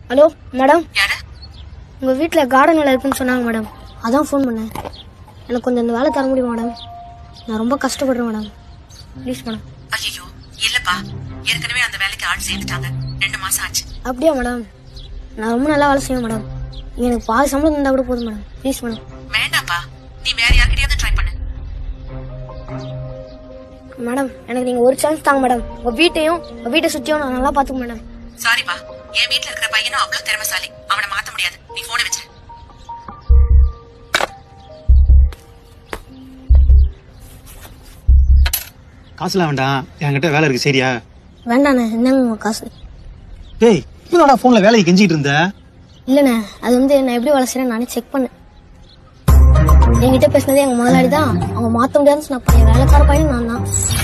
hello madam யாரு உங்கள் வீட்டில் கார்டன் வேலை இருக்குன்னு சொன்னாங்க மேடம் அதான் ஃபோன் பண்ணேன் எனக்கு கொஞ்சம் இந்த வேலை தர முடியுமா மேடம் நான் ரொம்ப கஷ்டப்படுறேன் மேடம் ப்ளீஸ் மேடம் ஐயோ இல்லப்பா ஏற்கனவே அந்த வேலைக்கு ஆள் சேர்ந்துட்டாங்க ரெண்டு மாசம் ஆச்சு அப்படியா மேடம் நான் ரொம்ப நல்லா வேலை செய்வேன் மேடம் எனக்கு பாதி சம்பளம் தந்தால் கூட போதும் மேடம் ப்ளீஸ் மேடம் வேண்டாம்ப்பா நீ வேற யார்கிட்டயாவது ட்ரை பண்ணு மேடம் எனக்கு நீங்கள் ஒரு சான்ஸ் தாங்க மேடம் உங்கள் வீட்டையும் உங்கள் வீட்டை சுற்றியும் நான் நல்லா பார்த்துக்க மேடம் சாரிப்பா என் வீட்ல இருக்கிற பையனும் அவ்வளவு திறமைசாலி அவனை மாத்த முடியாது நீ போனை வச்சிரு காசுலாம் வேண்டாம் என்கிட்ட வேலை இருக்கு சரியா வேண்டாண்ணே என்னங்க உங்கள் காசு டேய் என்னடா போன்ல வேலையை கெஞ்சிட்டு இருந்த இல்லைண்ணே அது வந்து நான் எப்படி வேலை செய்யறேன் நானே செக் பண்ணேன் என்கிட்ட பேசினதே எங்கள் முதலாளி தான் அவங்க மாற்ற முடியாதுன்னு சொன்ன பையன் வேலைக்கார பையன் நான் தான்